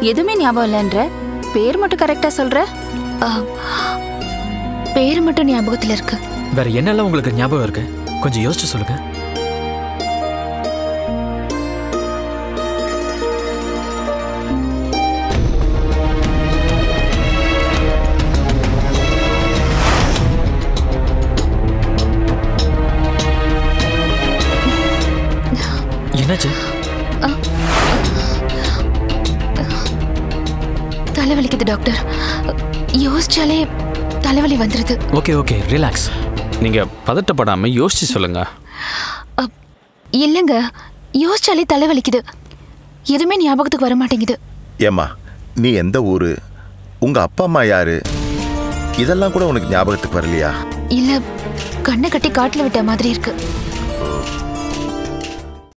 எதுவுமே ஞாபகம் இல்லைன்ற பேர் மட்டும் கரெக்டா சொல்ற ஆ, பேரு மட்டும் ஞாபகத்துல இருக்கு வேற என்னெல்லாம் உங்களுக்கு ஞாபகம் இருக்கு கொஞ்சம் யோசிச்சு சொல்லுங்க என்னாச்சு தலைவலிக்குது டாக்டர் யோசிச்சாலே தலைவலி வந்துருது ஓகே ஓகே ரிலாக்ஸ் நீங்க பதட்டப்படாம யோசிச்சு சொல்லுங்க அ, இல்லைங்க யோசிச்சாலே தலைவலிக்குது எதுவுமே ஞாபகத்துக்கு வர மாட்டேங்குது ஏம்மா நீ எந்த ஊரு உங்க அப்பா அம்மா யாரு இதெல்லாம் கூட உனக்கு ஞாபகத்துக்கு வரலையா இல்ல கண்ணை கட்டி காட்டுல விட்ட மாதிரி இருக்கு